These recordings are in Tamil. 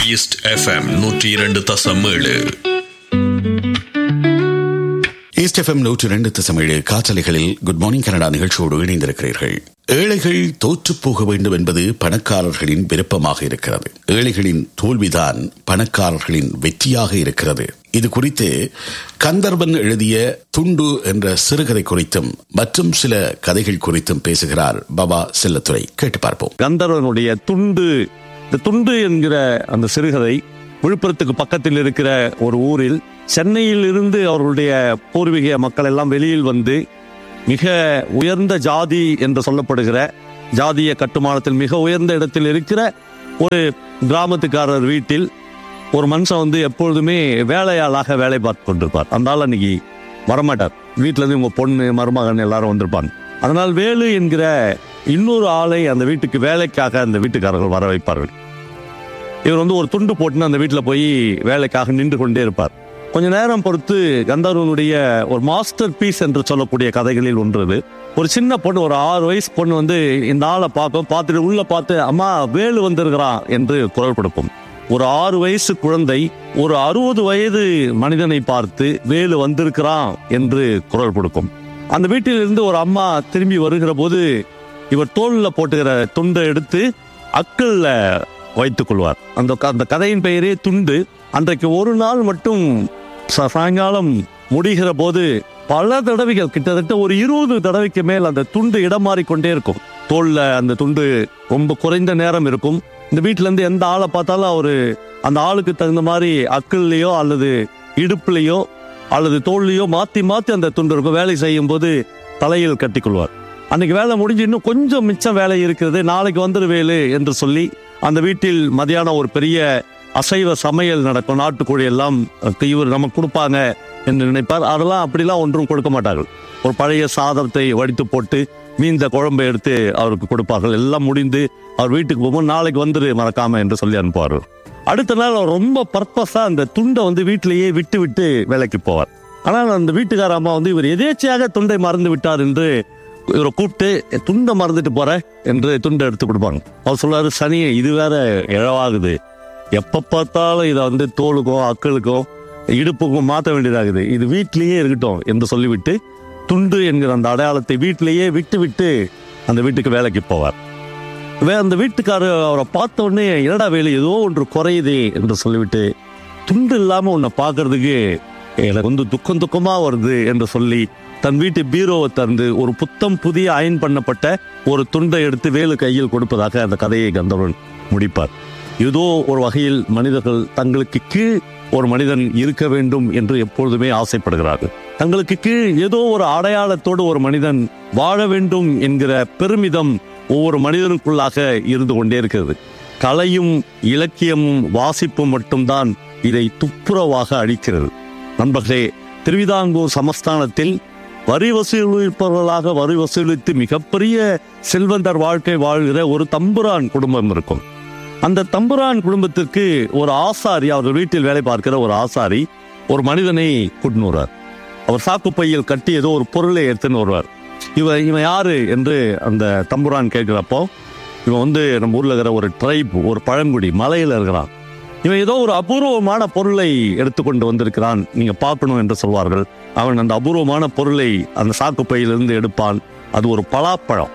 ஈஸ்ட் எஃப்எம் நூற்றி இரண்டு தசம் ஏழு ஈஸ்ட் எஃப்எம் நூற்று ரெண்டு தசமேழு காற்றலைகளில் குட் மார்னிங் கனடா நிகழ்ச்சியோடு இணைந்திருக்கிறீர்கள் ஏழைகள் தோற்றுப் போக வேண்டும் என்பது பணக்காரர்களின் விருப்பமாக இருக்கிறது ஏழைகளின் தோல்விதான் பணக்காரர்களின் வெற்றியாக இருக்கிறது இது குறித்து கந்தர்வன் எழுதிய துண்டு என்ற சிறுகதை குறித்தும் மற்றும் சில கதைகள் குறித்தும் பேசுகிறார் பாபா செல்லத்துறை கேட்டு பார்ப்போம் கந்தர்வனுடைய துண்டு இந்த துண்டு என்கிற அந்த சிறுகதை விழுப்புரத்துக்கு பக்கத்தில் இருக்கிற ஒரு ஊரில் சென்னையில் இருந்து அவர்களுடைய பூர்வீக மக்கள் எல்லாம் வெளியில் வந்து மிக உயர்ந்த ஜாதி என்று சொல்லப்படுகிற ஜாதிய கட்டுமானத்தில் மிக உயர்ந்த இடத்தில் இருக்கிற ஒரு கிராமத்துக்காரர் வீட்டில் ஒரு மனுஷன் வந்து எப்பொழுதுமே வேலையாளாக வேலை பார்த்து கொண்டிருப்பார் அந்த ஆள் அன்னைக்கு வரமாட்டார் வீட்டுல இருந்து உங்க பொண்ணு மருமகன் எல்லாரும் வந்திருப்பாங்க அதனால் வேலு என்கிற இன்னொரு ஆளை அந்த வீட்டுக்கு வேலைக்காக அந்த வீட்டுக்காரர்கள் வர வைப்பார்கள் இவர் வந்து ஒரு துண்டு போட்டுன்னு அந்த வீட்டில் போய் வேலைக்காக நின்று கொண்டே இருப்பார் கொஞ்ச நேரம் பொறுத்து கந்தர்வனுடைய ஒரு மாஸ்டர் பீஸ் என்று சொல்லக்கூடிய கதைகளில் ஒன்று இது ஒரு சின்ன பொண்ணு ஒரு ஆறு வயசு பொண்ணு வந்து இந்த ஆளை பார்க்கும் பார்த்துட்டு உள்ள பார்த்து அம்மா வேலு வந்திருக்கிறான் என்று குரல் கொடுக்கும் ஒரு ஆறு வயசு குழந்தை ஒரு அறுபது வயது மனிதனை பார்த்து வேலு வந்திருக்கிறான் என்று குரல் கொடுக்கும் அந்த வீட்டில் இருந்து ஒரு அம்மா திரும்பி வருகிற போது இவர் தோல்ல போட்டுகிற துண்டை எடுத்து அக்கல்ல வைத்துக் கொள்வார் அந்த க- அந்த கதையின் பெயரே துண்டு அன்றைக்கு ஒரு நாள் மட்டும் ச- சாயங்காலம் முடிகிற போது பல தடவைகள் கிட்டத்தட்ட ஒரு இருபது தடவைக்கு மேல் அந்த துண்டு இடம் மாறிக்கொண்டே இருக்கும் தோல்ல அந்த துண்டு ரொம்ப குறைந்த நேரம் இருக்கும் இந்த வீட்டுல இருந்து எந்த ஆளை பார்த்தாலும் அவரு அந்த ஆளுக்கு தகுந்த மாதிரி அக்கல்லையோ அல்லது இடுப்புலையோ அல்லது தோல்லையோ மாத்தி மாத்தி அந்த துண்டு இருக்கும் வேலை செய்யும் போது தலையில் கட்டிக்கொள்வார் அன்னைக்கு வேலை முடிஞ்சு இன்னும் கொஞ்சம் மிச்சம் வேலை இருக்கிறது நாளைக்கு வந்துரு வேலு என்று சொல்லி அந்த வீட்டில் மதியானம் ஒரு பெரிய அசைவ சமையல் நடக்கும் நாட்டுக்கோழி எல்லாம் அஹ், இவர் நமக்கு கொடுப்பாங்க என்று நினைப்பார் அதெல்லாம் அப்படிலாம் ஒன்றும் கொடுக்க மாட்டார்கள் ஒரு பழைய சாதத்தை வடித்து போட்டு மீந்த குழம்பை எடுத்து அவருக்கு கொடுப்பார்கள் எல்லாம் முடிந்து அவர் வீட்டுக்கு போகும்போது நாளைக்கு வந்துரு மறக்காம என்று சொல்லி அனுப்புவார்கள் அடுத்த நாள் அவர் ரொம்ப பர்பஸா அந்த துண்டை வந்து வீட்டிலேயே விட்டு விட்டு வேலைக்கு போவார் ஆனால் அந்த வீட்டுக்கார அம்மா வந்து இவர் எதேச்சையாக துண்டை மறந்து விட்டார் என்று இவரை கூப்பிட்டு துண்டை மறந்துட்டு போற என்று துண்டை எடுத்து கொடுப்பாங்க அவர் சொல்றாரு சனி இது வேற இழவாகுது எப்ப பார்த்தாலும் இதை வந்து தோலுக்கும் அக்களுக்கும் இடுப்புக்கும் மாற்ற வேண்டியதாகுது இது வீட்டிலேயே இருக்கட்டும் என்று சொல்லிவிட்டு துண்டு என்கிற அந்த அடையாளத்தை வீட்டிலேயே விட்டு விட்டு அந்த வீட்டுக்கு வேலைக்கு போவார் வே அந்த வீட்டுக்காரர் அவரை பார்த்த உடனே என்னடா வேலை ஏதோ ஒன்று குறையுதே என்று சொல்லிவிட்டு துண்டு இல்லாம உன்னை பார்க்கறதுக்கு எனக்கு வந்து துக்கம் துக்கமா வருது என்று சொல்லி தன் வீட்டு பீரோவை திறந்து ஒரு புத்தம் புதிய அயன் பண்ணப்பட்ட ஒரு துண்டை எடுத்து வேலு கையில் கொடுப்பதாக அந்த கதையை கந்தவன் முடிப்பார் ஏதோ ஒரு வகையில் மனிதர்கள் தங்களுக்கு கீழ் ஒரு மனிதன் இருக்க வேண்டும் என்று எப்பொழுதுமே ஆசைப்படுகிறார்கள் தங்களுக்கு கீழ் ஏதோ ஒரு அடையாளத்தோடு ஒரு மனிதன் வாழ வேண்டும் என்கிற பெருமிதம் ஒவ்வொரு மனிதனுக்குள்ளாக இருந்து கொண்டே இருக்கிறது கலையும் இலக்கியமும் வாசிப்பும் மட்டும்தான் இதை துப்புரவாக அழிக்கிறது நண்பர்களே திருவிதாங்கூர் சமஸ்தானத்தில் வரி வசூலிப்பவர்களாக வரி வசூலித்து மிகப்பெரிய செல்வந்தர் வாழ்க்கை வாழ்கிற ஒரு தம்புரான் குடும்பம் இருக்கும் அந்த தம்புரான் குடும்பத்திற்கு ஒரு ஆசாரி அவர் வீட்டில் வேலை பார்க்கிற ஒரு ஆசாரி ஒரு மனிதனை கூட்டின்னு வருவார் அவர் சாக்கு பையில் கட்டி ஏதோ ஒரு பொருளை எடுத்துன்னு வருவார் இவன் இவன் யாரு என்று அந்த தம்புரான் கேட்கிறப்போ இவன் வந்து நம்ம ஊர்ல இருக்கிற ஒரு ட்ரைப் ஒரு பழங்குடி மலையில இருக்கிறான் இவன் ஏதோ ஒரு அபூர்வமான பொருளை எடுத்துக்கொண்டு வந்திருக்கிறான் நீங்க பார்க்கணும் என்று சொல்வார்கள் அவன் அந்த அபூர்வமான பொருளை அந்த சாக்கு பையிலிருந்து எடுப்பான் அது ஒரு பலாப்பழம்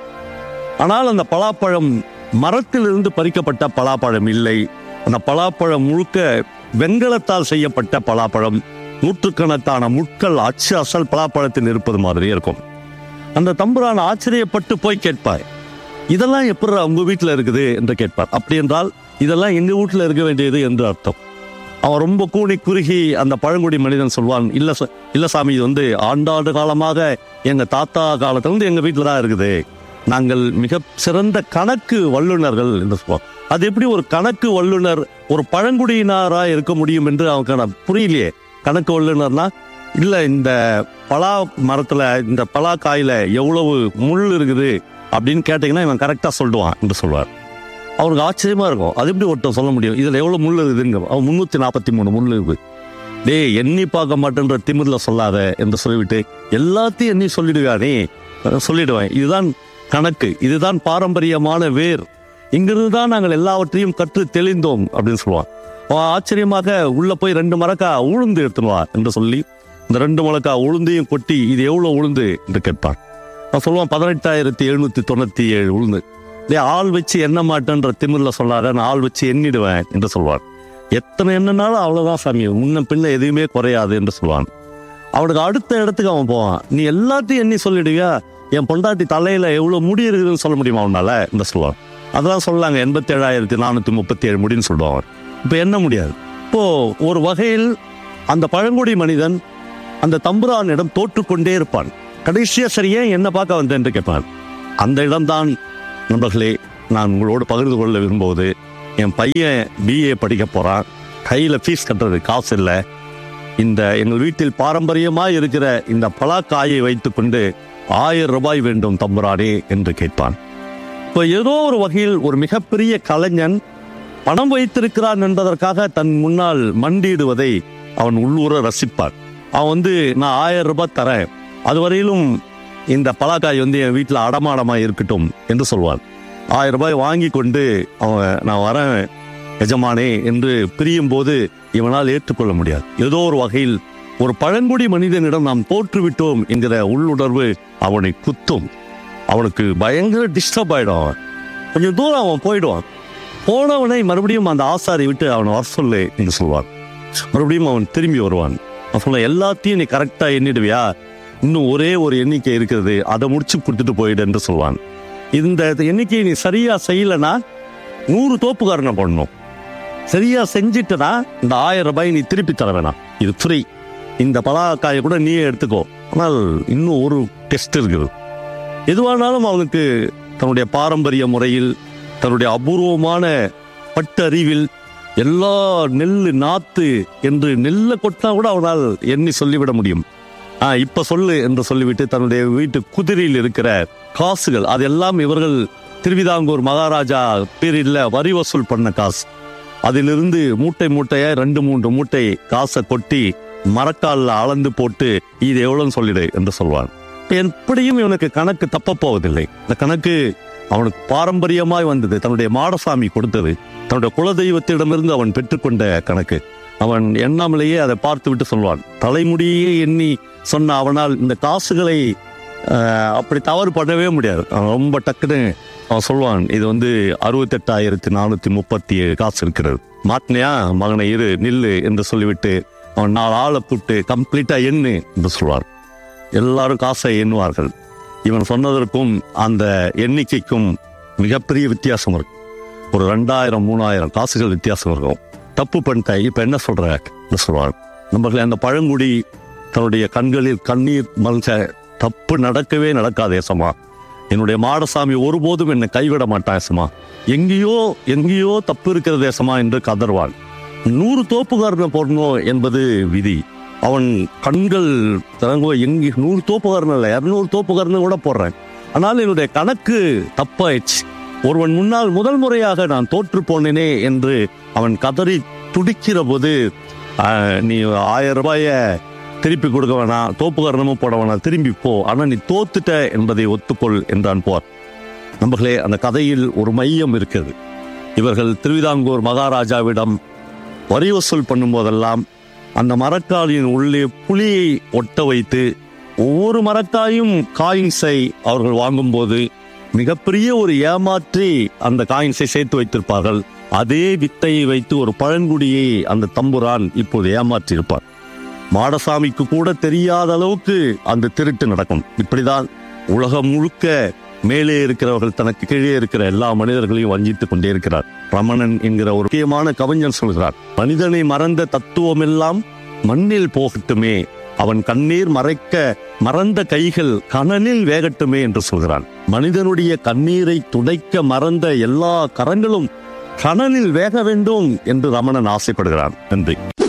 ஆனால் அந்த பலாப்பழம் மரத்திலிருந்து பறிக்கப்பட்ட பலாப்பழம் இல்லை அந்த பலாப்பழம் முழுக்க வெண்கலத்தால் செய்யப்பட்ட பலாப்பழம் நூற்றுக்கணக்கான முட்கள் அச்சு அசல் பலாப்பழத்தில் இருப்பது மாதிரி இருக்கும் அந்த தம்புரான் ஆச்சரியப்பட்டு போய் கேட்பார் இதெல்லாம் எப்படி உங்க வீட்டில் இருக்குது என்று கேட்பார் அப்படி என்றால் இதெல்லாம் எங்க வீட்டில் இருக்க வேண்டியது என்று அர்த்தம் அவன் ரொம்ப கூனி குறுகி அந்த பழங்குடி மனிதன் சொல்வான் இல்ல ச- இல்ல சாமி இது வந்து ஆண்டாண்டு காலமாக எங்க தாத்தா காலத்துல இருந்து எங்க வீட்டில் தான் இருக்குது நாங்கள் மிக சிறந்த கணக்கு வல்லுநர்கள் என்று சொல்லுவோம் அது எப்படி ஒரு கணக்கு வல்லுனர் ஒரு பழங்குடியினரா இருக்க முடியும் என்று அவனுக்கு நான் புரியலையே கணக்கு வல்லுனர்னா இல்ல இந்த பலா மரத்துல இந்த பலா காயில எவ்வளவு முள் இருக்குது அப்படின்னு கேட்டீங்கன்னா இவன் கரெக்டா சொல்லுவான் என்று சொல்வார் அவருக்கு ஆச்சரியமா இருக்கும் அது எப்படி ஒருத்தன் சொல்ல முடியும் இதுல எவ்வளவு முள் இருக்குதுங்க அவன் முன்னூத்தி நாற்பத்தி மூணு முள் இருக்கு டேய் எண்ணி பார்க்க மாட்டேன்ற திமிர்ல சொல்லாத என்று சொல்லிவிட்டு எல்லாத்தையும் எண்ணி சொல்லிடுவானே அஹ் சொல்லிடுவேன் இதுதான் கணக்கு இதுதான் பாரம்பரியமான வேர் இங்கிருந்து தான் நாங்கள் எல்லாவற்றையும் கற்று தெளிந்தோம் அப்படின்னு சொல்லுவான் அவன் ஆச்சரியமாக உள்ள போய் ரெண்டு மரக்கா உளுந்து எடுத்துன்னு வா என்று சொல்லி இந்த ரெண்டு மரக்கா உளுந்தையும் கொட்டி இது எவ்வளவு உளுந்து என்று கேட்பான் நான் சொல்லுவான் பதினெட்டாயிரத்தி எழுநூத்தி தொண்ணூத்தி ஏழு உளுந்து டேய், ஆள் வச்சு எண்ண மாட்டேன்ற திமிரில் சொல்லாத நான் ஆள் வச்சு எண்ணிடுவேன் என்று சொல்வான் எத்தனை எண்ணனாலும் அவ்வளவுதான் சாமி முன்ன பின்ன எதுவுமே குறையாது என்று சொல்லுவான் அவனுக்கு அடுத்த இடத்துக்கு அவன் போவான் நீ எல்லாத்தையும் எண்ணி சொல்லிடுவியா என் பொண்டாட்டி தலையில எவ்வளவு முடி இருக்குதுன்னு சொல்ல முடியுமா அவனால என்று சொல்லுவான் அதெல்லாம் சொல்லாங்க எண்பத்தி ஏழாயிரத்தி நானூத்தி முப்பத்தி ஏழு முடின்னு சொல்லுவான் இப்ப என்ன முடியாது இப்போ ஒரு வகையில் அந்த பழங்குடி மனிதன் அந்த தம்புரானிடம் தோற்றுக்கொண்டே இருப்பான் கடைசியா சரியே என்ன பார்க்க வந்தேன் என்று கேட்பான் அந்த இடம்தான் நண்பர்களே நான் உங்களோடு பகிர்ந்து கொள்ள விரும்புவது என் பையன் பிஏ படிக்க போறான் கையில ஃபீஸ் கட்டுறது காசு இல்லை இந்த எங்கள் வீட்டில் பாரம்பரியமாய் இருக்கிற இந்த பலாக்காயை வைத்துக்கொண்டு ஆயிரம் ரூபாய் வேண்டும் தம்புரானே என்று கேட்பான் இப்போ ஏதோ ஒரு வகையில் ஒரு மிகப்பெரிய கலைஞன் பணம் வைத்திருக்கிறான் என்பதற்காக தன் முன்னால் மண்டியிடுவதை அவன் உள்ளூர ரசிப்பான் அவன் வந்து நான் ஆயிரம் ரூபாய் தரேன் அதுவரையிலும் இந்த பலாக்காய் வந்து என் வீட்டில் அடமானமா இருக்கட்டும் என்று சொல்வான் ஆயிரம் ரூபாய் வாங்கி கொண்டு அவன் நான் வரேன் எஜமானே என்று பிரியும் போது இவனால் ஏற்றுக்கொள்ள முடியாது ஏதோ ஒரு வகையில் ஒரு பழங்குடி மனிதனிடம் நாம் தோற்றுவிட்டோம் என்கிற உள்ளுணர்வு அவனை குத்தும் அவனுக்கு பயங்கர டிஸ்டர்ப் ஆயிடும் அவன் கொஞ்சம் தூரம் அவன் போயிடுவான் போனவனை மறுபடியும் அந்த ஆசாரி விட்டு அவனை வர சொல்லு என்று சொல்வான் மறுபடியும் அவன் திரும்பி வருவான் அவன் சொல்ல எல்லாத்தையும் நீ கரெக்டா எண்ணிடுவியா இன்னும் ஒரே ஒரு எண்ணிக்கை இருக்கிறது அதை முடிச்சு கொடுத்துட்டு போயிடு என்று சொல்வான் இந்த எண்ணிக்கையை நீ சரியா செய்யலனா நூறு தோப்புக்காரனை போடணும் சரியா செஞ்சிட்டனா இந்த ஆயிரம் ரூபாய் நீ திருப்பி தர வேணாம் இது ஃப்ரீ இந்த பலாக்காயை கூட நீயே எடுத்துக்கோ ஆனால் இன்னும் ஒரு டெஸ்ட் இருக்குது எதுவானாலும் அவனுக்கு தன்னுடைய பாரம்பரிய முறையில் தன்னுடைய அபூர்வமான பட்டறிவில் எல்லா நெல்லு நாத்து என்று நெல்லை கொட்டினா கூட அவனால் எண்ணி சொல்லிவிட முடியும் ஆ இப்ப சொல்லு என்று சொல்லிவிட்டு தன்னுடைய வீட்டு குதிரையில் இருக்கிற காசுகள் அதெல்லாம் இவர்கள் திருவிதாங்கூர் மகாராஜா பேரில் வரி வசூல் பண்ண காசு அதிலிருந்து மூட்டை மூட்டைய ரெண்டு மூன்று மூட்டை காசை கொட்டி மரக்கால்ல அளந்து போட்டு இது எவ்வளவுன்னு சொல்லிடு என்று சொல்வான் எப்படியும் இவனுக்கு கணக்கு தப்ப போவதில்லை இந்த கணக்கு அவனுக்கு பாரம்பரியமாய் வந்தது தன்னுடைய மாடசாமி கொடுத்தது தன்னுடைய குலதெய்வத்திடமிருந்து அவன் பெற்றுக்கொண்ட கணக்கு அவன் எண்ணாமலேயே அதை பார்த்து விட்டு சொல்வான் தலைமுடியே எண்ணி சொன்ன அவனால் இந்த காசுகளை ஆஹ், அப்படி தவறு பண்ணவே முடியாது அவன் ரொம்ப டக்குன்னு அவன் சொல்வான் இது வந்து அறுபத்தெட்டாயிரத்தி நானூத்தி முப்பத்தி ஏழு காசு இருக்கிறது மாட்டினியா மகனை இரு நில்லு என்று சொல்லிவிட்டு அவன் நாலு ஆளை கூப்பிட்டு கம்ப்ளீட்டா எண்ணு என்று சொல்வார் எல்லாரும் காசை எண்ணுவார்கள் இவன் சொன்னதற்கும் அந்த எண்ணிக்கைக்கும் மிகப்பெரிய வித்தியாசம் இருக்கு ஒரு ரெண்டாயிரம் மூணாயிரம் காசுகள் வித்தியாசம் இருக்கும் தப்பு பண்ணிட்ட இப்ப என்ன சொல்ற என்று சொல்வார் நம்மள அந்த பழங்குடி தன்னுடைய கண்களில் கண்ணீர் மல்க தப்பு நடக்கவே நடக்காது ஏசமா என்னுடைய மாடசாமி ஒருபோதும் என்னை கைவிட மாட்டான் ஏசமா எங்கேயோ எங்கேயோ தப்பு இருக்கிற தேசமா என்று கதர்வான் நூறு தோப்புக்காரனை போடணும் என்பது விதி அவன் கண்கள் திறங்குவ எங்க நூறு தோப்புக்காரன் இல்லை இரநூறு தோப்புக்காரன் கூட போடுறேன் ஆனால் என்னுடைய கணக்கு தப்பாயிடுச்சு ஒருவன் முன்னால் முதல் முறையாக நான் தோற்று போனேனே என்று அவன் கதறி துடிக்கிற போது ஆஹ், நீ ஆயிரம் ரூபாய திருப்பி கொடுக்க வேணாம் தோப்புக்காரனமும் போட வேணாம் திரும்பி போ ஆனா நீ தோத்துட்ட என்பதை ஒத்துக்கொள் என்றான் போர் நம்பர்களே அந்த கதையில் ஒரு மையம் இருக்கிறது இவர்கள் திருவிதாங்கூர் மகாராஜாவிடம் வரி வசூல் பண்ணும்போதெல்லாம் அந்த மரக்காலின் உள்ளே புளியை ஒட்ட வைத்து ஒவ்வொரு மரக்காயும் காயின்ஸை அவர்கள் வாங்கும்போது மிகப்பெரிய ஒரு ஏமாற்றி அந்த காயின்ஸை சேர்த்து வைத்திருப்பார்கள் அதே வித்தையை வைத்து ஒரு பழங்குடியை அந்த தம்புரான் இப்போது ஏமாற்றி இருப்பார் மாடசாமிக்கு கூட தெரியாத அளவுக்கு அந்த திருட்டு நடக்கும் இப்படிதான் உலகம் முழுக்க மேலே இருக்கிறவர்கள் தனக்கு கீழே இருக்கிற எல்லா மனிதர்களையும் வஞ்சித்துக் கொண்டே இருக்கிறார் ரமணன் என்கிற ஒரு முக்கியமான கவிஞன் சொல்கிறார் மனிதனை மறந்த தத்துவமெல்லாம் மண்ணில் போகட்டுமே அவன் கண்ணீர் மறைக்க மறந்த கைகள் கனலில் வேகட்டுமே என்று சொல்கிறான் மனிதனுடைய கண்ணீரை துடைக்க மறந்த எல்லா கரங்களும் கனலில் வேக வேண்டும் என்று ரமணன் ஆசைப்படுகிறான் நன்றி